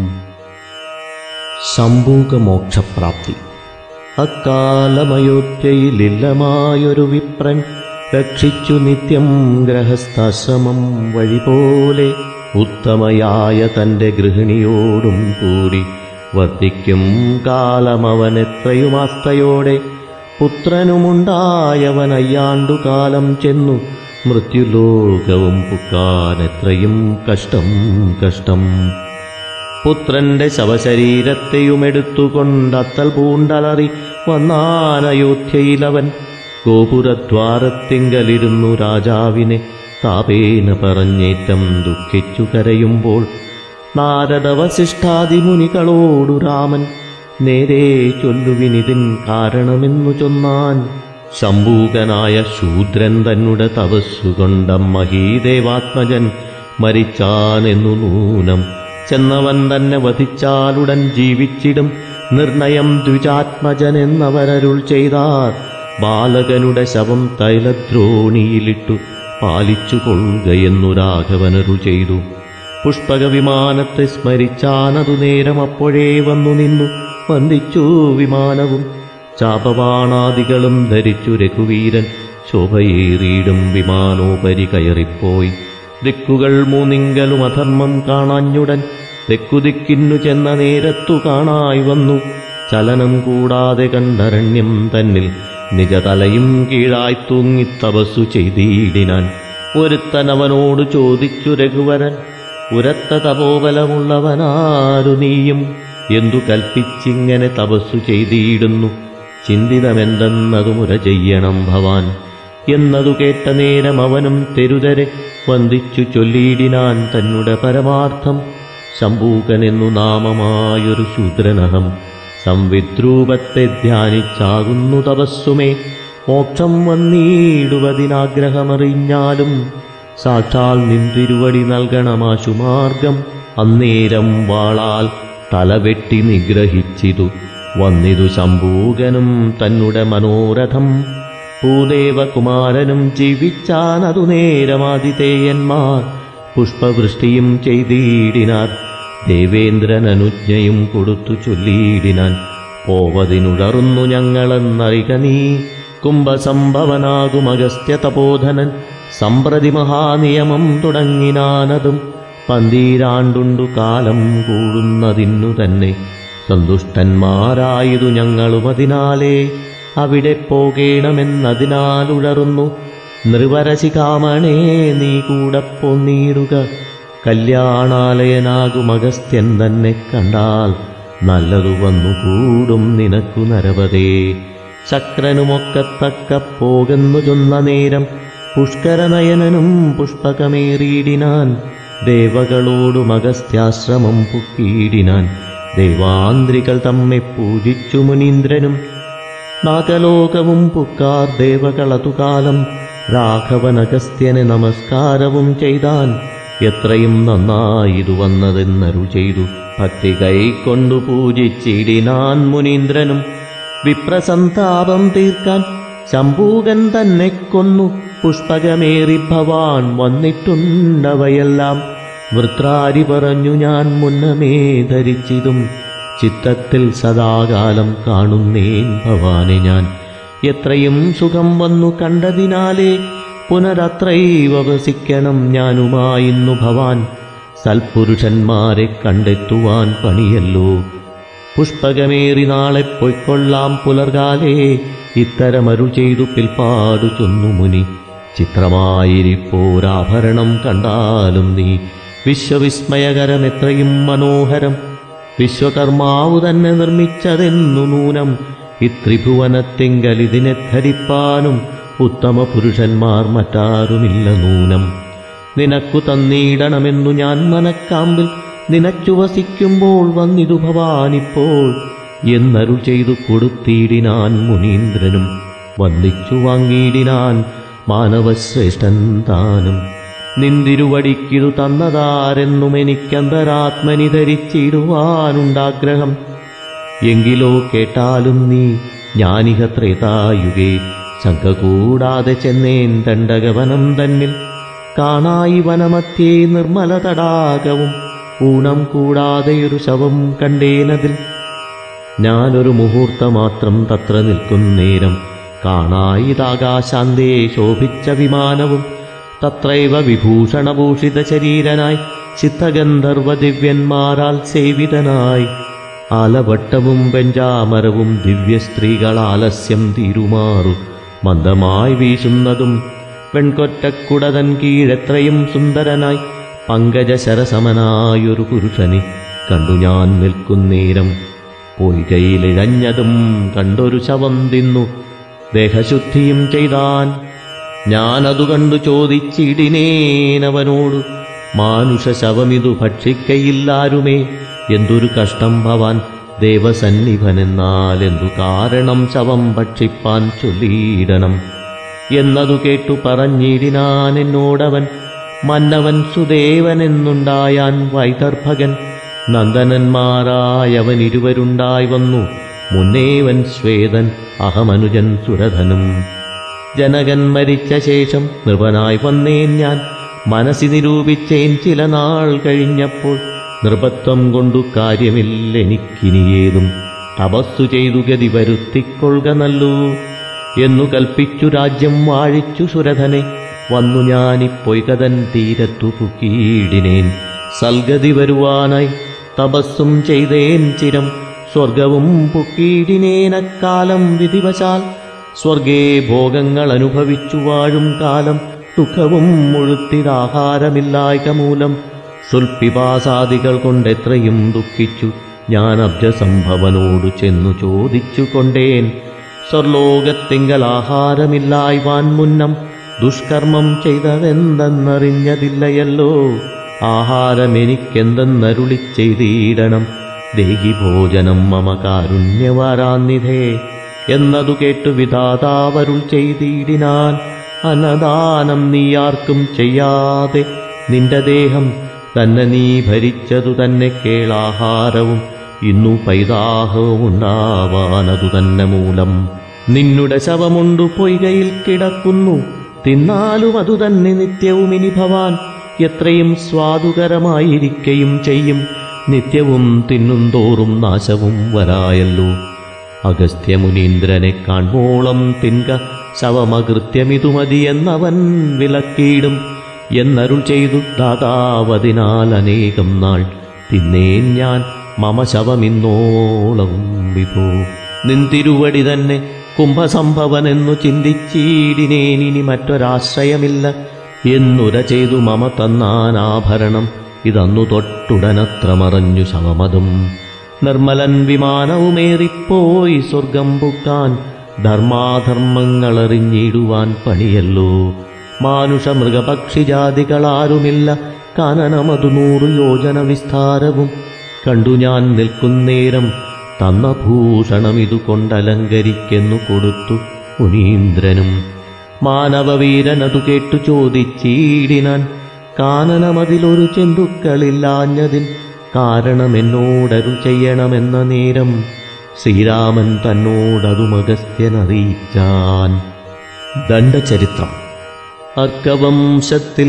സംഭൂകമോക്ഷപ്രാപ്തി അക്കാലമയോധ്യയിലില്ലമായൊരു വിപ്രൻ രക്ഷിച്ചു നിത്യം ഗ്രഹസ്ഥാശ്രമം വഴി പോലെ ഉത്തമയായ തൻ്റെ ഗൃഹിണിയോടും കൂടി വർദ്ധിക്കും കാലമവനെത്രയുമാസ്തയോടെ പുത്രനുമുണ്ടായവനയ്യാണ്ടു കാലം ചെന്നു മൃത്യുലോകവും പുക്കാനെത്രയും കഷ്ടം കഷ്ടം പുത്രന്റെ ശവശരീരത്തെയുമെടുത്തുകൊണ്ടത്തൽ പൂണ്ടലറി വന്നാനയോധ്യയിലവൻ ഗോപുരദ്വാരത്തിങ്കലിരുന്നു രാജാവിനെ താപേന പറഞ്ഞേറ്റം ദുഃഖിച്ചു കരയുമ്പോൾ നാരദവശിഷ്ടാദിമുനികളോടു രാമൻ നേരെ ചൊല്ലുവിനിതിൻ കാരണമെന്നു ചൊന്നാൻ ശംഭൂകനായ ശൂദ്രൻ തന്നെ തപസ്സുകൊണ്ട മഹീദേവാത്മജൻ മരിച്ചാനെന്നു നൂനം ചെന്നവൻ തന്നെ വധിച്ചാലുടൻ ജീവിച്ചിടും നിർണയം ദ്വിജാത്മജൻ എന്നവരരുൾ ചെയ്താർ ബാലകനുടെ ശവം തൈലദ്രോണിയിലിട്ടു പാലിച്ചു കൊള്ളുകയെന്നു രാഘവനരു ചെയ്തു പുഷ്പക വിമാനത്തെ സ്മരിച്ചാനതു നേരം അപ്പോഴേ വന്നു നിന്നു വന്ദിച്ചു വിമാനവും ചാപവാണാദികളും ധരിച്ചു രഘുവീരൻ ശോഭയേറിയിടും വിമാനോപരി കയറിപ്പോയി ദിക്കുകൾ മൂന്നിങ്കലും അധർമ്മം കാണാഞ്ഞുടൻ തെക്കുദിക്കിന്നു ചെന്ന നേരത്തു കാണായി വന്നു ചലനം കൂടാതെ കണ്ടരണ്യം തന്നിൽ നിജതലയും കീഴായി തൂങ്ങി തപസ്സു ചെയ്തിടിനാൻ ഒരുത്തനവനോട് ചോദിച്ചു രഘുവരൻ ഉരത്ത തപോബലമുള്ളവനാരു നീയും എന്തു കൽപ്പിച്ചിങ്ങനെ തപസ്സു ചെയ്തിടുന്നു ചിന്തിതമെന്തെന്നതു മുര ചെയ്യണം ഭവാൻ എന്നതു കേട്ട നേരം അവനും തെരുതരെ വന്ദിച്ചു ചൊല്ലിയിടിനാൻ തന്നെ പരമാർത്ഥം ശംഭൂകനെന്നു നാമമായൊരു ശൂദ്രനഹം സംവിദ്രൂപത്തെ ധ്യാനിച്ചാകുന്നു തപസ്സുമേ മോക്ഷം വന്നിടുവതിനാഗ്രഹമറിഞ്ഞാലും സാക്ഷാൽ നിന്തിരുവടി നൽകണമാശുമാർഗം അന്നേരം വാളാൽ തലവെട്ടി നിഗ്രഹിച്ചിതു വന്നിതു ശംഭൂകനും തന്നെ മനോരഥം ഭൂദേവകുമാരനും ജീവിച്ചാനതു നേരമാതിഥേയന്മാർ പുഷ്പവൃഷ്ടിയും ചെയ്തിടിനാർ ദേവേന്ദ്രൻ അനുജ്ഞയും കൊടുത്തു ചൊല്ലിയിടിനാൻ പോവതിനുടർന്നു ഞങ്ങളെന്നറിക നീ കുംഭസംഭവനാകും അഗസ്ത്യ തപോധനൻ സമ്പ്രതി മഹാനിയമം തുടങ്ങിനാനതും പന്തീരാണ്ടുണ്ടു കാലം കൂടുന്നതിന്നു തന്നെ സന്തുഷ്ടന്മാരായതു ഞങ്ങളും അതിനാലേ അവിടെ പോകേണമെന്നതിനാൽ ഉഴറുന്നു നൃവരശികാമണേ നീ കൂടെ പൊന്നീടുക കല്യാണാലയനാകും അഗസ്ത്യൻ തന്നെ കണ്ടാൽ നല്ലതു വന്നുകൂടും നിനക്കു നരവതേ ശക്രനുമൊക്കെ തക്ക പോകുന്നു ചൊന്ന നേരം പുഷ്കരനയനനും പുഷ്പകമേറിയിടിനാൻ ദേവകളോടും അഗസ്ത്യാശ്രമം പുക്കിയിടിനാൻ ദേവാന്ത്രികൾ തമ്മെ പൂജിച്ചു മുനീന്ദ്രനും നാഗലോകവും പുക്കാർ ദേവകളതുകാലം രാഘവനഗസ്ത്യന് നമസ്കാരവും ചെയ്താൻ എത്രയും നന്നായിതു വന്നതെന്നരു ചെയ്തു ഭക്തി കൈക്കൊണ്ടു പൂജിച്ചിടിനാൻ മുനീന്ദ്രനും വിപ്രസന്താപം തീർക്കാൻ ശംഭൂകൻ തന്നെ കൊന്നു പുഷ്പകമേറി ഭവാൻ വന്നിട്ടുണ്ടവയെല്ലാം വൃത്രാരി പറഞ്ഞു ഞാൻ മുന്നമേ ധരിച്ചിതും ചിത്തത്തിൽ സദാകാലം കാണുന്നേൻ ഭവാനെ ഞാൻ എത്രയും സുഖം വന്നു കണ്ടതിനാലേ പുനരത്രൈവ വസിക്കണം ഞാനുമായിന്നു ഭവാൻ സൽപുരുഷന്മാരെ കണ്ടെത്തുവാൻ പണിയല്ലോ പുഷ്പകമേറി നാളെ പൊയ്ക്കൊള്ളാം പുലർകാലേ ഇത്തരമരു ചെയ്തു പിൽപ്പാടു ചൊന്നു മുനി ചിത്രമായിരിപ്പോരാഭരണം കണ്ടാലും നീ വിശ്വവിസ്മയകരമെത്രയും മനോഹരം വിശ്വകർമാവു തന്നെ നിർമ്മിച്ചതെന്നു നൂനം ഇത്രിഭുവനത്തിങ്കൽ ഇതിനെ ധരിപ്പാനും ഉത്തമ പുരുഷന്മാർ മറ്റാരുമില്ല നൂനം നിനക്കു തന്നീടണമെന്നു ഞാൻ മനക്കാമ്പിൽ നിനച്ചു വസിക്കുമ്പോൾ വന്നിതു ഭവാനിപ്പോൾ എന്നരുൾ ചെയ്തു കൊടുത്തിടിനാൻ മുനീന്ദ്രനും വന്ദിച്ചു വാങ്ങിയിടിനാൻ മാനവശ്രേഷ്ഠൻ താനും നിന്തിരുവടിക്കിതു തന്നതാരെന്നും എനിക്കന്തരാത്മനി ധരിച്ചിടുവാനുണ്ടാഗ്രഹം എങ്കിലോ കേട്ടാലും നീ ജ്ഞാനിക ത്രേതായുഗേ ശങ്ക കൂടാതെ ചെന്നേൻ ദണ്ഡകവനം തന്നിൽ കാണായി വനമധ്യേ നിർമ്മല തടാകവും ഊണം കൂടാതെയൊരു ശവം കണ്ടേനതിൽ ഞാനൊരു മുഹൂർത്തമാത്രം തത്ര നിൽക്കുന്നേരം കാണായിതാകാശാന്തേ ശോഭിച്ച വിമാനവും തത്രൈവ വിഭൂഷണഭൂഷിത ശരീരനായി ചിത്തഗന്ധർവ ദിവ്യന്മാരാൽ സേവിതനായി ആലവട്ടവും വെഞ്ചാമരവും ദിവ്യ സ്ത്രീകൾ ആലസ്യം തീരുമാറു മന്ദമായി വീശുന്നതും വെൺകൊറ്റക്കുടതൻ കീഴെത്രയും സുന്ദരനായി പങ്കജശരസമനായൊരു പുരുഷനെ കണ്ടു ഞാൻ നിൽക്കുന്നേരം പൊയ്കയിലിഴഞ്ഞതും കണ്ടൊരു ശവം തിന്നു ദേഹശുദ്ധിയും ചെയ്താൻ ഞാനതു കണ്ടു ചോദിച്ചിടിനേനവനോട് മാനുഷ ശവമിതു ഭക്ഷിക്കയില്ലാരുമേ എന്തൊരു കഷ്ടം ഭവാൻ ദേവസന്നിഭനെന്നാൽ എന്തു കാരണം ശവം ഭക്ഷിപ്പാൻ ചൊല്ലിയിടണം എന്നതു കേട്ടു പറഞ്ഞിടിനാൻ എന്നോടവൻ മന്നവൻ സുദേവനെന്നുണ്ടായാൻ വൈദർഭകൻ നന്ദനന്മാരായവൻ ഇരുവരുണ്ടായി വന്നു മുന്നേവൻ ശ്വേതൻ അഹമനുജൻ സുരധനും ജനകൻ മരിച്ച ശേഷം നൃപനായി വന്നേൻ ഞാൻ മനസ്സി നിരൂപിച്ചേൻ ചില നാൾ കഴിഞ്ഞപ്പോൾ നൃപത്വം കൊണ്ടു കാര്യമില്ലെനിക്കിനിയേതും തപസ്സു ചെയ്തു ഗതി വരുത്തിക്കൊള്ളുക നല്ലൂ എന്നു കൽപ്പിച്ചു രാജ്യം വാഴിച്ചു സുരധനെ വന്നു ഞാനിപ്പൊയ്കതൻ തീരത്തു പുക്കീടിനേൻ സൽഗതി വരുവാനായി തപസ്സും ചെയ്തേൻ ചിരം സ്വർഗവും പുക്കീടിനേനക്കാലം വിധിവശാൽ സ്വർഗേ ഭോഗങ്ങൾ അനുഭവിച്ചു വാഴും കാലം ദുഃഖവും മുഴുത്തിതാഹാരമില്ലായ്ക മൂലം സുൽപിപാസാദികൾ കൊണ്ടെത്രയും ദുഃഖിച്ചു ഞാൻ അബ്ജസംഭവനോടു ചെന്നു ചോദിച്ചു കൊണ്ടേൻ സ്വർലോകത്തിങ്കൽ ആഹാരമില്ലായ്വാൻ മുന്നം ദുഷ്കർമ്മം ചെയ്തതെന്തെന്നറിഞ്ഞതില്ലയല്ലോ ആഹാരമെനിക്കെന്തെന്നരുളി ചെയ്തിടണം ദേഹി ഭോജനം മമ കാരുണ്യവാരാന്നിധേ എന്നതു കേട്ടു വിധാതാവരുൾ ചെയ്തിടിനാൻ അന്നദാനം നീയാർക്കും ചെയ്യാതെ നിന്റെ ദേഹം തന്നെ നീ ഭരിച്ചതു തന്നെ കേളാഹാരവും ഇന്നു പൈതാഹവും ഉണ്ടാവാനതു തന്നെ മൂലം നിന്നുടെ ശവമുണ്ടു പൊയ്കയിൽ കിടക്കുന്നു തിന്നാലും അതു തന്നെ നിത്യവും ഇനി ഭവാൻ എത്രയും സ്വാദുകരമായിരിക്കയും ചെയ്യും നിത്യവും തിന്നുന്തോറും നാശവും വരായല്ലോ അഗസ്ത്യമുനീന്ദ്രനെ കാൺമോളം തിൻക ശവമകൃത്യമിതു മതിയെന്നവൻ വിലക്കീടും എന്നരുൾ ചെയ്തു ദാതാവതിനാൽ അനേകം നാൾ തിന്നേൻ ഞാൻ മമ ശവമിന്നോളവും വിഭോ നിന്തിരുവടി തന്നെ കുംഭസംഭവനെന്നു ചിന്തിച്ചീടിനേനിനി മറ്റൊരാശ്രയമില്ല എന്നുര ചെയ്തു മമ തന്നാനാഭരണം ഇതന്നു തൊട്ടുടനത്ര മറഞ്ഞു ശവമതും നിർമ്മലൻ വിമാനവുമേറിപ്പോയി സ്വർഗം പുക്കാൻ ധർമാധർമ്മങ്ങളറിഞ്ഞിടുവാൻ പണിയല്ലോ മാനുഷ മൃഗപക്ഷിജാതികളാരുമില്ല കാനനമതു നൂറു യോജന വിസ്താരവും കണ്ടു ഞാൻ നിൽക്കുന്നേരം തന്ന ഭൂഷണമിതു കൊണ്ടലങ്കരിക്കെന്നു കൊടുത്തു മുനീന്ദ്രനും മാനവവീരനതു കേട്ടു ചോദിച്ചീടിനാൻ കാനനമതിലൊരു ചെന്തുക്കളില്ലാഞ്ഞതിൻ കാരണമെന്നോടരുൾ ചെയ്യണമെന്ന നേരം ശ്രീരാമൻ തന്നോടതുമഗസ്ത്യനറിയിച്ചാൻ ദണ്ഡചരിത്രം അർക്കവംശത്തിൽ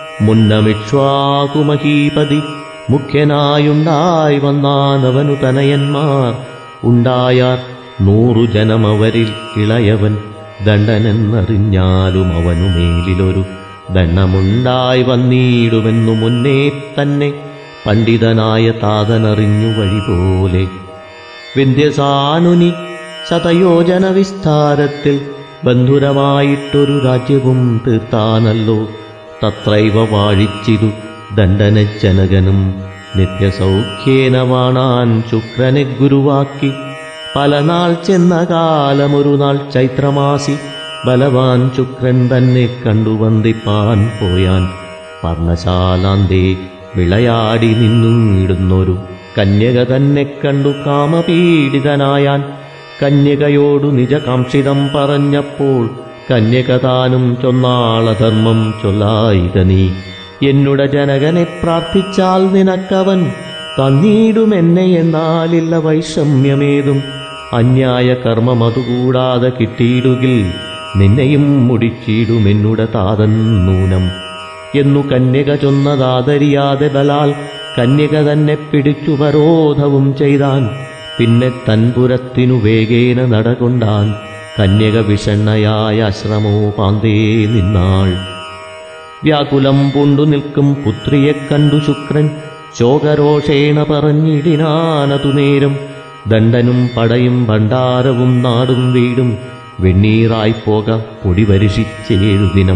മുന്നമിക്ഷ്വാകുമഹീപതി മുഖ്യനായുണ്ടായി വന്നാനവനു തനയന്മാർ ഉണ്ടായാർ നൂറു ജനമവരിൽ ഇളയവൻ ദണ്ഡനെന്നറിഞ്ഞാലും അവനു മേലിലൊരു ദണ്ണമുണ്ടായി വന്നിടുമെന്നു മുന്നേ തന്നെ പണ്ഡിതനായ താതനറിഞ്ഞു വഴി പോലെ വിന്ധ്യസാനുനി ശതയോജന വിസ്താരത്തിൽ ബന്ധുരമായിട്ടൊരു രാജ്യവും തീർത്താനല്ലോ തത്രൈവ വാഴിച്ചിതു ദണ്ഡനജനകനും നിത്യസൗഖ്യേന വാണാൻ ശുക്രനെ ഗുരുവാക്കി പല നാൾ ചെന്ന കാലമൊരു നാൾ ചൈത്രമാസി ബലവാൻ ശുക്രൻ തന്നെ കണ്ടു വന്ദിപ്പാൻ പോയാൻ പർണശാലാന്തേ വിളയാടി നിന്നിടുന്നൊരു കന്യക തന്നെ കണ്ടു കാമപീഡിതനായാൻ കന്യകയോടു നിജകാംക്ഷിതം പറഞ്ഞപ്പോൾ കന്യക താനും ചൊന്നാളധർമ്മം ചൊല്ലായിക നീ എന്നുടെ ജനകനെ പ്രാർത്ഥിച്ചാൽ നിനക്കവൻ തന്നീടുമെന്നെ എന്നാലില്ല വൈഷമ്യമേതും അന്യായ കർമ്മം അതുകൂടാതെ കിട്ടിയിടുകിൽ നിന്നെയും മുടിച്ചിടുമെന്നുടെ താതൻ നൂനം എന്നു കന്യക ചൊന്നതാദരിയാതെ ബലാൽ കന്യക തന്നെ പിടിച്ചു പരോധവും ചെയ്താൻ പിന്നെ തൻപുരത്തിനു വേഗേന നടകൊണ്ടാൻ കന്യക വിഷണ്ണയായ അശ്രമോ പാന്തേ നിന്നാൾ വ്യാകുലം പൂണ്ടു നിൽക്കും പുത്രിയെ കണ്ടു ശുക്രൻ ശോകരോഷേണ പറഞ്ഞിടിനാനതു നേരം ദണ്ഡനും പടയും ഭണ്ഡാരവും നാടും വീടും വെണ്ണീറായി പോക പൊടി വരിഷിച്ചേഴു ദിനം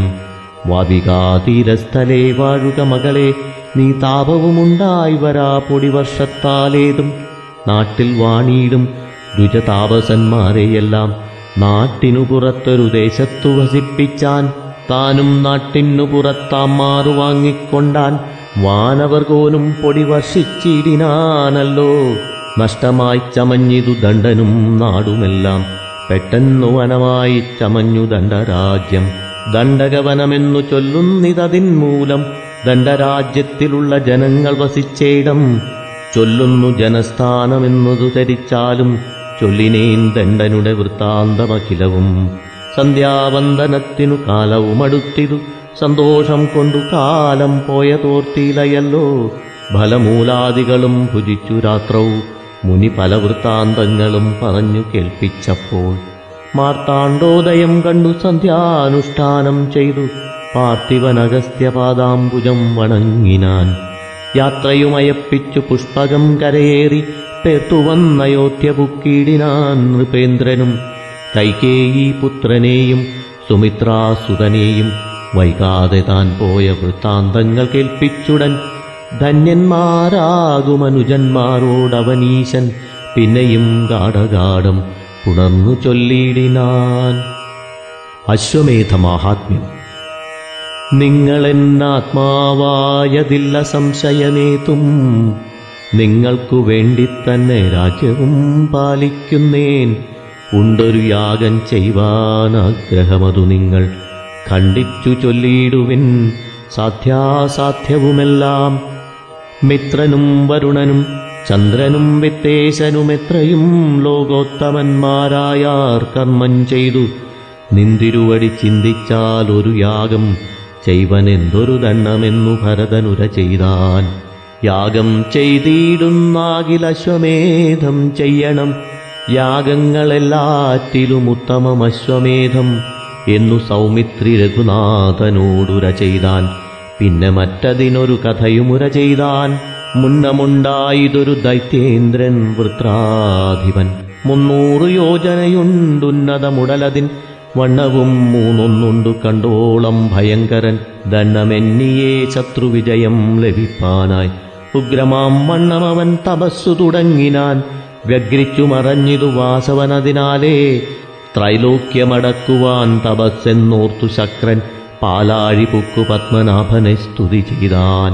വാതികാതീരസ്ഥലേ വാഴുക മകളെ നീ താപവുമുണ്ടായി വരാ പൊടി വർഷത്താലേതും നാട്ടിൽ വാണിയിടും ദ്വിജതാപസന്മാരെയെല്ലാം നാട്ടിനു പുറത്തൊരു ദേശത്തു വസിപ്പിച്ചാൻ താനും നാട്ടിനു പുറത്താം മാറു വാങ്ങിക്കൊണ്ടാൻ വാനവർകോനും പൊടി വർഷിച്ചിടിനാനല്ലോ നഷ്ടമായി ചമഞ്ഞിതു ദണ്ഡനും നാടുമെല്ലാം പെട്ടെന്നു വനമായി ചമഞ്ഞു ദണ്ഡരാജ്യം ദണ്ഡകവനമെന്നു ചൊല്ലുന്നിതതിൻ മൂലം ദണ്ഡരാജ്യത്തിലുള്ള ജനങ്ങൾ വസിച്ചേടം ചൊല്ലുന്നു ജനസ്ഥാനമെന്നതു ധരിച്ചാലും ചൊല്ലിനേൻ ദണ്ഡനുടെ വൃത്താന്തമഖിലവും സന്ധ്യാവന്ദനത്തിനു കാലവും അടുത്തിതു സന്തോഷം കൊണ്ടു കാലം പോയ തോർത്തിയിലയല്ലോ ഫലമൂലാദികളും ഭുജിച്ചു രാത്രവും മുനി പല വൃത്താന്തങ്ങളും പറഞ്ഞു കേൾപ്പിച്ചപ്പോൾ മാർത്താണ്ഡോദയം കണ്ടു സന്ധ്യാനുഷ്ഠാനം ചെയ്തു പാർത്ഥിവനഗസ്ത്യപാദാംബുജം വണങ്ങിനാൻ യാത്രയുമയപ്പിച്ചു പുഷ്പകം കരയേറി പേർത്തുവന്നയോധ്യ ബുക്കീടിനാൻ നൃപേന്ദ്രനും കൈകേയി പുത്രനെയും സുമിത്രാസുതനെയും വൈകാതെ താൻ പോയ വൃത്താന്തങ്ങൾ കേൾപ്പിച്ചുടൻ ധന്യന്മാരാകുമനുജന്മാരോടവനീശൻ പിന്നെയും ഗാഠഗാഠം പുണർന്നു ചൊല്ലിയിടിനാൻ അശ്വമേധ മാഹാത്മ്യം നിങ്ങളെന്നാത്മാവായതില്ല സംശയമേതും നിങ്ങൾക്കു വേണ്ടി തന്നെ രാജ്യവും പാലിക്കുന്നേൻ ഉണ്ടൊരു യാഗം ചെയ്യുവാനാഗ്രഹമതു നിങ്ങൾ ഖണ്ഡിച്ചു ചൊല്ലിയിടുവിൻ സാധ്യാസാധ്യവുമെല്ലാം മിത്രനും വരുണനും ചന്ദ്രനും വിത്തേശനും എത്രയും ലോകോത്തമന്മാരായാർ കർമ്മം ചെയ്തു നിന്തിരുവടി ചിന്തിച്ചാൽ ഒരു യാഗം ചെയ്വനെന്തൊരു ദണ്ണമെന്നു ഭരതനുര ചെയ്താൻ യാഗം ചെയ്തിടുന്നാകിൽ അശ്വമേധം ചെയ്യണം യാഗങ്ങളെല്ലാറ്റിലും ഉത്തമം അശ്വമേധം എന്നു സൗമിത്രി രഘുനാഥനോടുര ചെയ്താൻ പിന്നെ മറ്റതിനൊരു കഥയുമുര ചെയ്താൻ മുന്നമുണ്ടായിതൊരു ദൈത്യേന്ദ്രൻ വൃത്രാധിപൻ മുന്നൂറ് യോജനയുണ്ടുന്നതമുടലതിൻ വണ്ണവും മൂന്നൊന്നുണ്ടു കണ്ടോളം ഭയങ്കരൻ ദണ്ണമെന്നിയേ ശത്രുവിജയം ലഭിപ്പാനായി ഉഗ്രമാം വണ്ണമവൻ തപസ്സു തുടങ്ങിനാൻ വ്യഗ്രിച്ചു മറഞ്ഞിതു വാസവനതിനാലേ ത്രൈലോക്യമടക്കുവാൻ തപസ്സെന്നോർത്തു ശക്രൻ പാലാഴി പുക്കു പത്മനാഭനെ സ്തുതി ചെയ്താൻ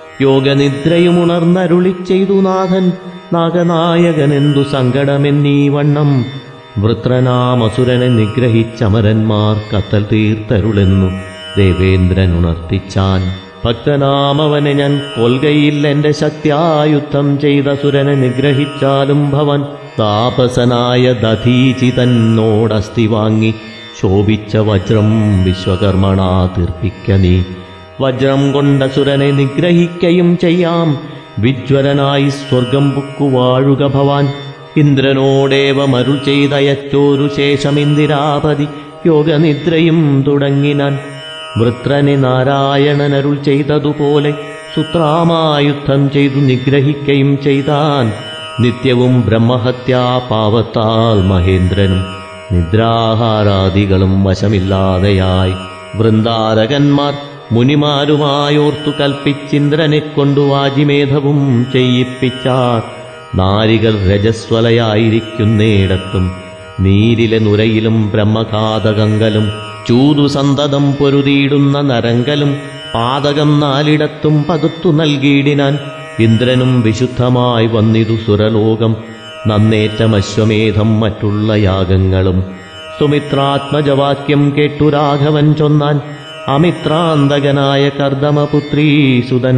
യോഗനിദ്രയുമുണർന്നരുളി ചെയ്തു നാഥൻ നാഗനായകനെന്തു സങ്കടമെന്നീ വണ്ണം വൃത്രനാമസുരനെ നിഗ്രഹിച്ചമരന്മാർ കത്തൽ തീർത്തരുളെന്നു ദേവേന്ദ്രൻ ഉണർത്തിച്ചാൻ ഭക്തനാമവനെ ഞാൻ കൊൽകയിൽ എന്റെ ശക്തിയായുദ്ധം ചെയ്ത സുരനെ നിഗ്രഹിച്ചാലും ഭവൻ താപസനായ ദധീചി തന്നോടസ്ഥി വാങ്ങി ശോഭിച്ച വജ്രം വിശ്വകർമ്മണാ തീർപ്പിക്ക നീ വജ്രം കൊണ്ട സുരനെ നിഗ്രഹിക്കയും ചെയ്യാം വിജ്വരനായി സ്വർഗം പുക്കുവാഴുക ഭവാൻ ഇന്ദ്രനോടേവമരുൾ ചെയ്തയച്ചോരു ശേഷം ഇന്ദിരാപതി യോഗനിദ്രയും തുടങ്ങിനാൻ വൃത്രനെ നാരായണനരുൾ ചെയ്തതുപോലെ സുത്രാമായുദ്ധം ചെയ്തു നിഗ്രഹിക്കയും ചെയ്താൻ നിത്യവും ബ്രഹ്മഹത്യാ പാവത്താൽ മഹേന്ദ്രനും നിദ്രാഹാരാദികളും വശമില്ലാതെയായി വൃന്ദാരകന്മാർ മുനിമാരുമായോർത്തു കൽപ്പിച്ചിന്ദ്രനെ കൊണ്ടു വാജിമേധവും ചെയ്യിപ്പിച്ചാർ നാരികൾ രജസ്വലയായിരിക്കുന്നേടത്തും നീരിലെ നുരയിലും ബ്രഹ്മഘാതകങ്കലും ചൂതു സന്തതം പൊരുതിയിടുന്ന നരങ്കലും പാതകം നാലിടത്തും പകുത്തു നൽകിയിടിനാൻ ഇന്ദ്രനും വിശുദ്ധമായി വന്നിതു സുരലോകം നന്നേറ്റമശ്വമേധം മറ്റുള്ള യാഗങ്ങളും സുമിത്രാത്മജവാക്യം കേട്ടു രാഘവൻ ചൊന്നാൻ അമിത്രാന്തകനായ കർദമപുത്രീസുതൻ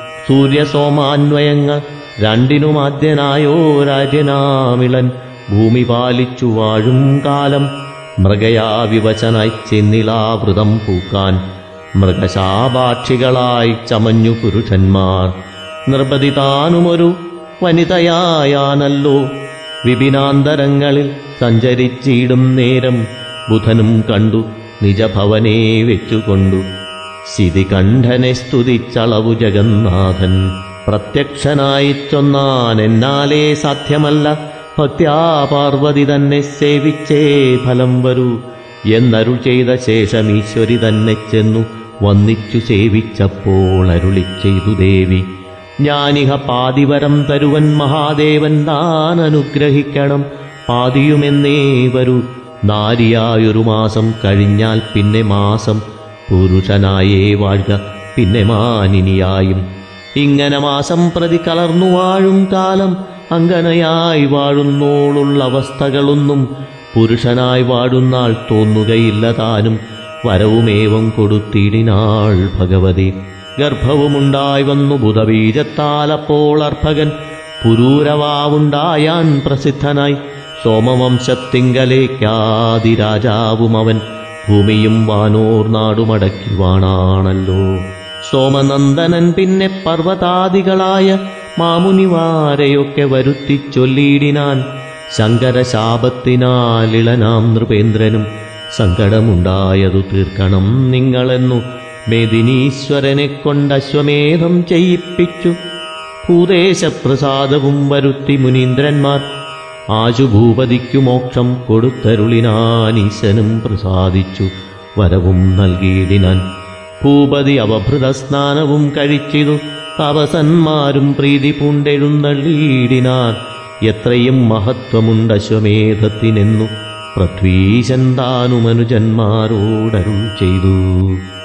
സൂര്യസോമാന്വയങ്ങ രണ്ടിനുമാദ്യനായോ രാജ്യനാമിളൻ ഭൂമി പാലിച്ചു വാഴും കാലം മൃഗയാ വിവശനായി ചെന്നിലാവൃതം പൂക്കാൻ മൃഗശാപാക്ഷികളായി ചമഞ്ഞു പുരുഷന്മാർ നിർബതി താനുമൊരു വനിതയായാനല്ലോ വിപിനാന്തരങ്ങളിൽ സഞ്ചരിച്ചിടും നേരം ബുധനും കണ്ടു നിജഭവനെ വെച്ചുകൊണ്ടു ശിതികണ്ഠനെ സ്തുതിച്ചളവു ജഗന്നാഥൻ പ്രത്യക്ഷനായി ചൊന്നാൻ എന്നാലേ സാധ്യമല്ല ഭക്ത്യാ പാർവതി തന്നെ സേവിച്ചേ ഫലം വരൂ എന്നരുൾ ചെയ്ത ശേഷം ഈശ്വരി തന്നെ ചെന്നു വന്നിച്ചു സേവിച്ചപ്പോൾ അരുളി ചെയ്തു ദേവി ഞാനിഹ പാതിവരം തരുവൻ മഹാദേവൻ താൻ അനുഗ്രഹിക്കണം പാതിയുമെന്നേ വരൂ നാരിയായൊരു മാസം കഴിഞ്ഞാൽ പിന്നെ മാസം പുരുഷനായേ വാഴ്ക പിന്നെ മാനിനിയായും ഇങ്ങനെ മാസം പ്രതി കലർന്നു വാഴും കാലം അങ്കനയായി വാഴുന്നോളുള്ള അവസ്ഥകളൊന്നും പുരുഷനായി വാഴുന്നാൾ തോന്നുകയില്ല താനും വരവുമേവം കൊടുത്തിടിനാൾ ഭഗവതി ഗർഭവുമുണ്ടായി വന്നു ബുധബീജത്താൽ അപ്പോൾ അർഭകൻ പുരൂരവാവുണ്ടായാൻ പ്രസിദ്ധനായി സോമവംശത്തിങ്കലേക്കാതിരാജാവും അവൻ ഭൂമിയും വാനോർ നാടുമടക്കി വാണാണല്ലോ സോമനന്ദനൻ പിന്നെ പർവ്വതാദികളായ മാമുനിവാരെയൊക്കെ വരുത്തി ചൊല്ലിയിടിനാൻ ശങ്കരശാപത്തിനാലിളനാം നൃപേന്ദ്രനും സങ്കടമുണ്ടായതു തീർക്കണം നിങ്ങളെന്നു മേദിനീശ്വരനെ കൊണ്ട് അശ്വമേധം ചെയ്യിപ്പിച്ചു ഭൂദേശപ്രസാദവും വരുത്തി മുനീന്ദ്രന്മാർ ആശുഭൂപതിക്കു മോക്ഷം കൊടുത്തരുളിനാനീശനും പ്രസാദിച്ചു വരവും നൽകിയിടിനാൻ ഭൂപതി അവഭൃത സ്നാനവും കഴിച്ചിതു തപസന്മാരും പ്രീതി പൂണ്ടെഴുന്നള്ളിയിടിനാർ എത്രയും മഹത്വമുണ്ട് അശ്വമേധത്തിനെന്നു പൃഥ്വീശൻ താനുമനുജന്മാരോടരുൾ ചെയ്തു